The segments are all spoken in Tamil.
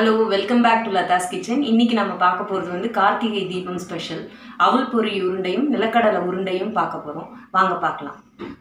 hello welcome back to Latha's kitchen இன்னைக்கு நம்ம பார்க்க போகிறது வந்து கார்த்திகை தீபம் ஸ்பெஷல் அவல் பொரி உருண்டையும் நிலக்கடலை உருண்டையும் பார்க்க போகிறோம் வாங்க பார்க்கலாம்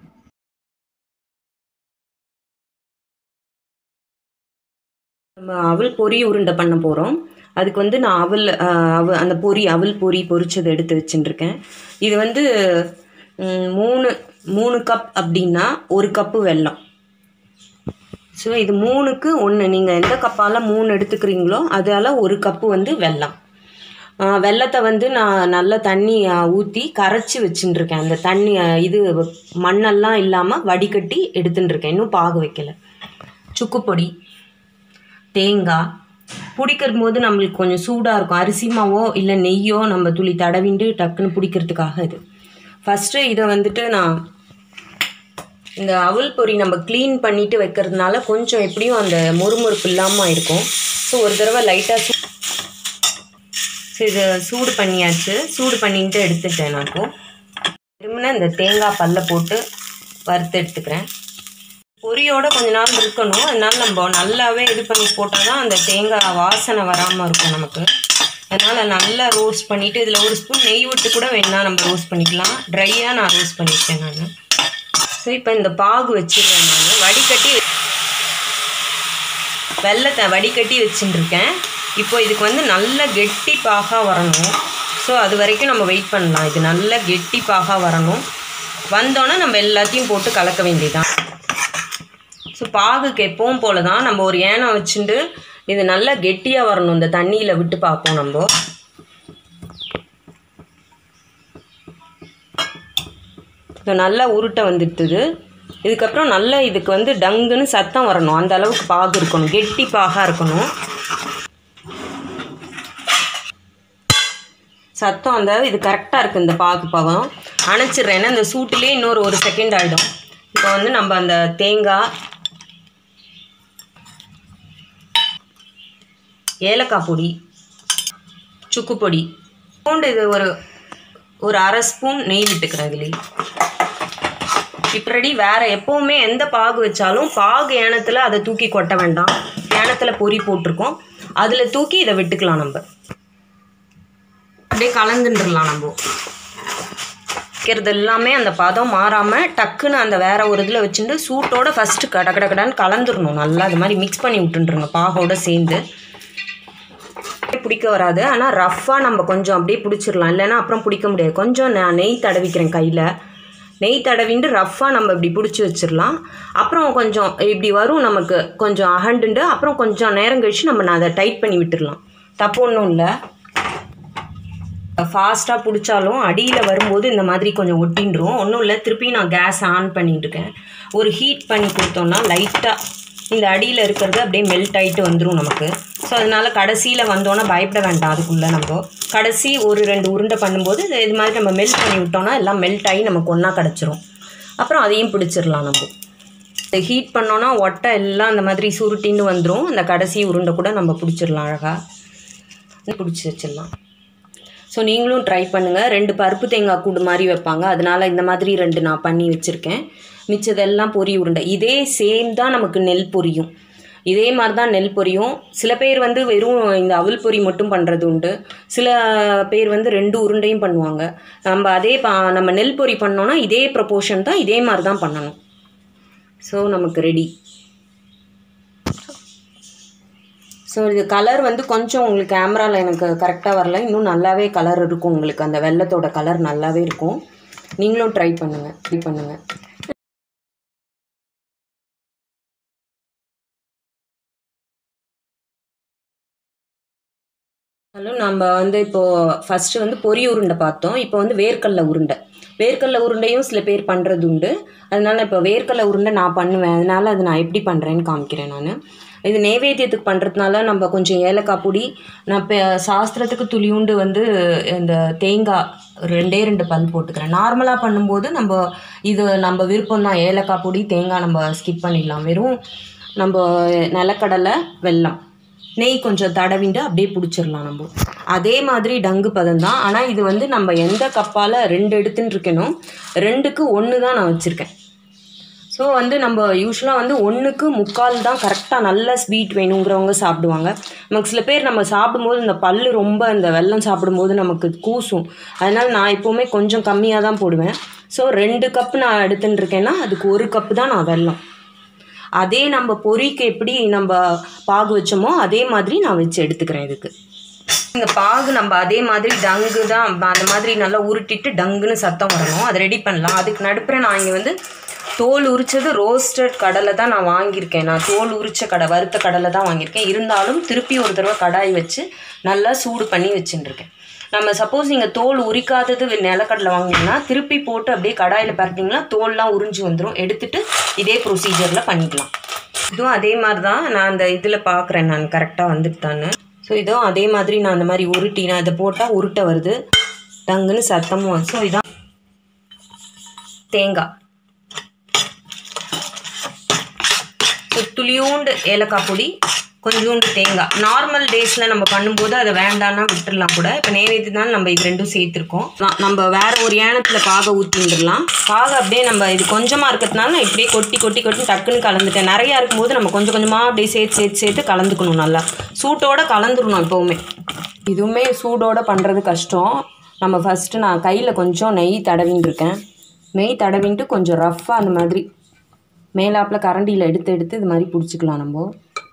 நம்ம அவல் பொரி உருண்டை பண்ண போகிறோம் அதுக்கு வந்து நான் அவல் அஹ், அவ அந்த பொரி அவல் பொரி பொரிச்சதை எடுத்து வச்சுட்டுருக்கேன் இது வந்து ம், மூணு மூணு கப் அப்படின்னா ஒரு கப்பு வெல்லம் ஸோ இது மூணுக்கு ஒன்று நீங்கள் எந்த கப்பால் மூணு எடுத்துக்கிறீங்களோ அதால் ஒரு கப்பு வந்து வெல்லம் ஆ, வெல்லத்தை வந்து நான் நல்ல தண்ணி ஊற்றி கரைச்சி வச்சுட்டுருக்கேன் அந்த தண்ணி ஆ, இது மண்ணெல்லாம் இல்லாமல் வடிகட்டி எடுத்துட்டு இருக்கேன் இன்னும் பாகு வைக்கல சுக்கு பொடி தேங்காய் பிடிக்கிற போது நம்மளுக்கு கொஞ்சம் சூடாக இருக்கும் அரிசி மாவோ இல்லை நெய்யோ நம்ம துளி தடவிண்டு டக்குன்னு பிடிக்கிறதுக்காக இது ஃபஸ்ட்டு இதை வந்துட்டு நான் இந்த அவல் பொரி நம்ம க்ளீன் பண்ணிட்டு வைக்கிறதுனால கொஞ்சம் எப்படியும் அந்த மொறுமொறுப்பு இல்லாமல் இருக்கும் ஸோ ஒரு தடவை லைட்டாக சூ ஸோ இதை சூடு பண்ணியாச்சு சூடு பண்ணிட்டு எடுத்துட்டேன் நான் இப்போ திரும்பின இந்த தேங்காய் பல்ல போட்டு வறுத்து எடுத்துக்கிறேன் பொரியோட கொஞ்ச நாள் இருக்கணும் அதனால நம்ம நல்லாவே இது பண்ணி போட்டால் தான் அந்த தேங்காய் வாசனை வராமல் இருக்கும் நமக்கு அதனால் நல்லா ரோஸ்ட் பண்ணிவிட்டு இதில் ஒரு ஸ்பூன் நெய் விட்டு கூட வேணா நம்ம ரோஸ்ட் பண்ணிக்கலாம் ட்ரையாக நான் ரோஸ்ட் பண்ணியிருக்கேன் நான் ஸோ இப்போ இந்த பாகு வச்சிடுறேன் நான் வடிகட்டி வெள்ளத்தை வடிகட்டி வச்சுட்டுருக்கேன் இப்போ இதுக்கு வந்து நல்ல கெட்டி பாகாக வரணும் ஸோ அது வரைக்கும் நம்ம வெயிட் பண்ணலாம் இது நல்ல கெட்டி பாகாக வரணும் வந்தோன்னே நம்ம எல்லாத்தையும் போட்டு கலக்க வேண்டியதுதான் ஸோ பாகுக்கு எப்பவும் போல தான் நம்ம ஒரு ஏனம் வச்சுட்டு இது நல்லா கெட்டியாக வரணும் இந்த தண்ணியில் விட்டு பார்ப்போம் நம்ம இது நல்லா உருட்டை வந்துடுது இதுக்கப்புறம் நல்லா இதுக்கு வந்து டங்குன்னு சத்தம் வரணும் அந்த அளவுக்கு பாகு இருக்கணும் கெட்டி பாகாக இருக்கணும் சத்தம் அந்த இது கரெக்டாக இருக்குது இந்த பாகு பாகம் அணைச்சிடுறேன் ஏன்னா இந்த சூட்டிலே இன்னொரு ஒரு செகண்ட் ஆகிடும் இப்போ வந்து நம்ம அந்த தேங்காய் ஏலக்காய் பொடி சுக்கு பொடி பூண்டு இது ஒரு ஒரு அரை ஸ்பூன் நெய் விட்டுக்கிறேன் இதுலேயே இப்படி வேறு எப்போவுமே எந்த பாகு வச்சாலும் பாகு ஏனத்தில் அதை தூக்கி கொட்ட வேண்டாம் ஏனத்தில் பொறி போட்டிருக்கோம் அதில் தூக்கி இதை விட்டுக்கலாம் நம்ம அப்படியே கலந்துட்டுலாம் நம்ம வைக்கிறது எல்லாமே அந்த பதம் மாறாமல் டக்குன்னு அந்த வேற ஒரு இதில் வச்சுட்டு சூட்டோட ஃபஸ்ட்டு கட கட கடன்னு கலந்துடணும் நல்லா அது மாதிரி மிக்ஸ் பண்ணி விட்டுருங்க பாகோட சேர்ந்து பிடிக்க வராது ஆனால் ரஃப்பாக நம்ம கொஞ்சம் அப்படியே பிடிச்சிடலாம் இல்லைன்னா அப்புறம் பிடிக்க முடியாது கொஞ்சம் நான் நெய் தடவிக்கிறேன் கையில் நெய் தடவிண்டு ரஃப்பாக நம்ம இப்படி பிடிச்சி வச்சிடலாம் அப்புறம் கொஞ்சம் இப்படி வரும் நமக்கு கொஞ்சம் அகண்டுண்டு அப்புறம் கொஞ்சம் நேரம் கழித்து நம்ம நான் அதை டைட் பண்ணி விட்டுடலாம் தப்பு ஒன்றும் இல்லை ஃபாஸ்ட்டாக பிடிச்சாலும் அடியில் வரும்போது இந்த மாதிரி கொஞ்சம் ஒட்டின்றும் ஒன்றும் இல்லை திருப்பி நான் கேஸ் ஆன் பண்ணிட்டு இருக்கேன் ஒரு ஹீட் பண்ணி கொடுத்தோம்னா லைட்டாக இந்த அடியில் இருக்கிறது அப்படியே மெல்ட் ஆகிட்டு வந்துடும் நமக்கு ஸோ அதனால் கடைசியில் வந்தோன்னா பயப்பட வேண்டாம் அதுக்குள்ளே நம்ம கடைசி ஒரு ரெண்டு உருண்டை பண்ணும்போது இது இது மாதிரி நம்ம மெல்ட் பண்ணி விட்டோம்னா எல்லாம் மெல்ட் ஆகி நமக்கு ஒன்றா கிடச்சிரும் அப்புறம் அதையும் பிடிச்சிடலாம் நம்ம ஹீட் பண்ணோன்னா ஒட்டை எல்லாம் அந்த மாதிரி சுருட்டின்னு வந்துடும் அந்த கடைசி உருண்டை கூட நம்ம பிடிச்சிடலாம் அழகாக பிடிச்சி வச்சிடலாம் ஸோ நீங்களும் ட்ரை பண்ணுங்கள் ரெண்டு பருப்பு தேங்காய் கூடு மாதிரி வைப்பாங்க அதனால் இந்த மாதிரி ரெண்டு நான் பண்ணி வச்சுருக்கேன் மிச்சதெல்லாம் பொரி உருண்டை இதே சேம் தான் நமக்கு நெல் பொரியும் இதே மாதிரி தான் நெல் பொரியும் சில பேர் வந்து வெறும் இந்த அவல் பொரி மட்டும் பண்ணுறது உண்டு சில பேர் வந்து ரெண்டு உருண்டையும் பண்ணுவாங்க நம்ம அதே பா நம்ம நெல் பொரி பண்ணோன்னா இதே ப்ரப்போர்ஷன் தான் இதே மாதிரி தான் பண்ணணும் ஸோ நமக்கு ரெடி ஸோ இது கலர் வந்து கொஞ்சம் உங்களுக்கு கேமராவில் எனக்கு கரெக்டாக வரல இன்னும் நல்லாவே கலர் இருக்கும் உங்களுக்கு அந்த வெள்ளத்தோட கலர் நல்லாவே இருக்கும் நீங்களும் ட்ரை பண்ணுங்கள் ட்ரை பண்ணுங்கள் ஹலோ நம்ம வந்து இப்போது ஃபஸ்ட்டு வந்து பொரி உருண்டை பார்த்தோம் இப்போ வந்து வேர்க்கடலை உருண்டை வேர்க்கடலை உருண்டையும் சில பேர் பண்ணுறது உண்டு அதனால இப்போ வேர்க்கடலை உருண்டை நான் பண்ணுவேன் அதனால அது நான் எப்படி பண்ணுறேன்னு காமிக்கிறேன் நான் இது நைவேத்தியத்துக்கு பண்ணுறதுனால நம்ம கொஞ்சம் ஏலக்காய் பொடி நான் இப்போ சாஸ்திரத்துக்கு துளியுண்டு வந்து இந்த தேங்காய் ரெண்டே ரெண்டு பல் போட்டுக்கிறேன் நார்மலாக பண்ணும்போது நம்ம இது நம்ம விருப்பம் தான் ஏலக்காய் பொடி தேங்காய் நம்ம ஸ்கிப் பண்ணிடலாம் வெறும் நம்ம நிலக்கடலை வெல்லம் நெய் கொஞ்சம் தடவிண்டு அப்படியே பிடிச்சிடலாம் நம்ம அதே மாதிரி டங்கு பதம் தான் ஆனால் இது வந்து நம்ம எந்த கப்பால் ரெண்டு எடுத்துன்னு இருக்கணும் ரெண்டுக்கு ஒன்று தான் நான் வச்சுருக்கேன் ஸோ ஸோ வந்து நம்ம யூஸ்வலாக வந்து ஒன்றுக்கு முக்கால் தான் கரெக்டாக நல்ல ஸ்வீட் வேணுங்கிறவங்க சாப்பிடுவாங்க நமக்கு சில பேர் நம்ம சாப்பிடும்போது இந்த பல்லு ரொம்ப இந்த வெல்லம் சாப்பிடும்போது நமக்கு கூசும் அதனால் நான் எப்போவுமே கொஞ்சம் கம்மியாக தான் போடுவேன் ஸோ ரெண்டு கப் நான் எடுத்துன்னு இருக்கேன்னா அதுக்கு ஒரு கப்பு தான் நான் வெல்லம் அதே நம்ம பொரிக்கு எப்படி நம்ம பாகு வச்சோமோ அதே மாதிரி நான் வச்சு எடுத்துக்கிறேன் இதுக்கு இந்த பாகு நம்ம அதே மாதிரி டங்கு தான் அந்த மாதிரி நல்லா உருட்டிட்டு டங்குன்னு சத்தம் வரணும் அதை ரெடி பண்ணலாம் அதுக்கு நடுப்புற நான் இங்கே வந்து தோல் உரிச்சது ரோஸ்டட் கடலை தான் நான் வாங்கியிருக்கேன் நான் தோல் உரிச்ச கடை வறுத்த கடலை தான் வாங்கியிருக்கேன் இருந்தாலும் திருப்பி ஒரு தடவை கடாய் வச்சு நல்லா சூடு பண்ணி வச்சுட்டுருக்கேன் நம்ம சப்போஸ் நீங்கள் தோல் உரிக்காதது நிலக்கடலை வாங்கினீங்கன்னா திருப்பி போட்டு அப்படியே கடாயில் பரட்டிங்கன்னா தோல்லாம் உறிஞ்சி வந்துடும் எடுத்துட்டு இதே ப்ரொசீஜரில் பண்ணிக்கலாம் இதுவும் அதே மாதிரி தான் நான் அந்த இதில் பார்க்குறேன் நான் கரெக்டாக வந்துட்டான்னு ஸோ இதுவும் அதே மாதிரி நான் அந்த மாதிரி உருட்டி நான் இதை போட்டால் உருட்ட வருது டங்குன்னு சத்தமும் வந்து ஸோ இதான் தேங்காய் ஸோ துளியூண்டு ஏலக்காய் பொடி கொஞ்சோண்டு தேங்காய் நார்மல் டேஸில் நம்ம பண்ணும்போது அதை வேண்டாம்னா விட்டுடலாம் கூட இப்போ நேவேத்தினாலும் நம்ம இது ரெண்டும் சேர்த்துருக்கோம் நான் நம்ம வேற ஒரு ஏனத்தில் பாக ஊற்றிட்டுலாம் பாக அப்படியே நம்ம இது கொஞ்சமாக இருக்கிறதுனால நான் இப்படியே கொட்டி கொட்டி கொட்டி டக்குன்னு கலந்துட்டேன் நிறையா இருக்கும்போது நம்ம கொஞ்சம் கொஞ்சமாக அப்படியே சேர்த்து சேர்த்து சேர்த்து கலந்துக்கணும் நல்லா சூட்டோட கலந்துடணும் எப்போவுமே இதுவுமே சூடோட பண்ணுறது கஷ்டம் நம்ம ஃபஸ்ட்டு நான் கையில் கொஞ்சம் நெய் தடவின்னு இருக்கேன் நெய் தடவின்ட்டு கொஞ்சம் ரஃப்பாக அந்த மாதிரி மேலாப்பில் கரண்டியில் எடுத்து எடுத்து இது மாதிரி பிடிச்சிக்கலாம் நம்ம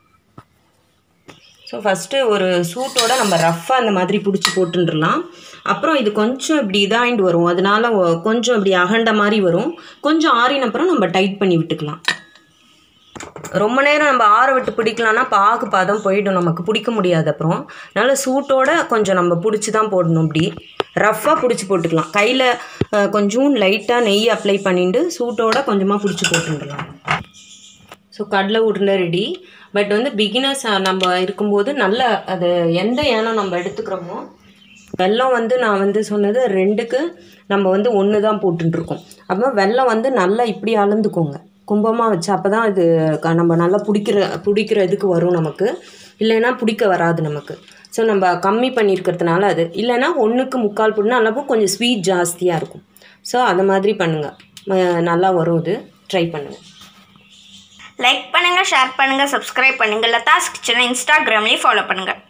ஸோ ஃபஸ்ட்டு ஒரு சூட்டோட நம்ம ரஃப்பாக அந்த மாதிரி பிடிச்சி போட்டுருலாம் அப்புறம் இது கொஞ்சம் இப்படி இதாகிட்டு வரும் அதனால ஒ- கொஞ்சம் இப்படி அகண்ட மாதிரி வரும் கொஞ்சம் ஆறின அப்புறம் நம்ம டைட் பண்ணி விட்டுக்கலாம் ரொம்ப நேரம் நம்ம ஆற விட்டு பிடிக்கலாம்னா பாகு பதம் போயிடும் நமக்கு பிடிக்க முடியாது அப்புறம் அதனால சூட்டோட கொஞ்சம் நம்ம பிடிச்சி தான் போடணும் இப்படி ரஃப்பாக பிடிச்சி போட்டுக்கலாம் கையில் கொஞ்சம் லைட்டாக நெய் அப்ளை பண்ணிட்டு சூட்டோட கொஞ்சமாக பிடிச்சி போட்டுடலாம் ஸோ கடலை உருண்டை ரெடி பட் வந்து பிகினர்ஸ் நம்ம இருக்கும்போது நல்ல அது எந்த ஏனம் நம்ம எடுத்துக்கிறோமோ வெல்லம் வந்து நான் வந்து சொன்னது ரெண்டுக்கு நம்ம வந்து ஒன்று தான் போட்டுருக்கோம் அப்போ வெல்லம் வந்து நல்லா இப்படி அளந்துக்கோங்க கும்பமாக வச்சு அப்போ தான் அது க- நம்ம நல்லா பிடிக்கிற பிடிக்கிற இதுக்கு வரும் நமக்கு இல்லைன்னா பிடிக்க வராது நமக்கு ஸோ நம்ம கம்மி பண்ணியிருக்கிறதுனால அது இல்லைன்னா ஒன்றுக்கு முக்கால் போட்டுனா அளவு கொஞ்சம் ஸ்வீட் ஜாஸ்தியாக இருக்கும் ஸோ அது மாதிரி பண்ணுங்கள் நல்லா வரும் இது ட்ரை பண்ணுங்கள் லைக் பண்ணுங்கள் ஷேர் பண்ணுங்கள் சப்ஸ்கிரைப் பண்ணுங்கள் லதாஸ் கிச்சனை இன்ஸ்டாகிராம்லேயும் ஃபாலோ பண்ணுங்கள்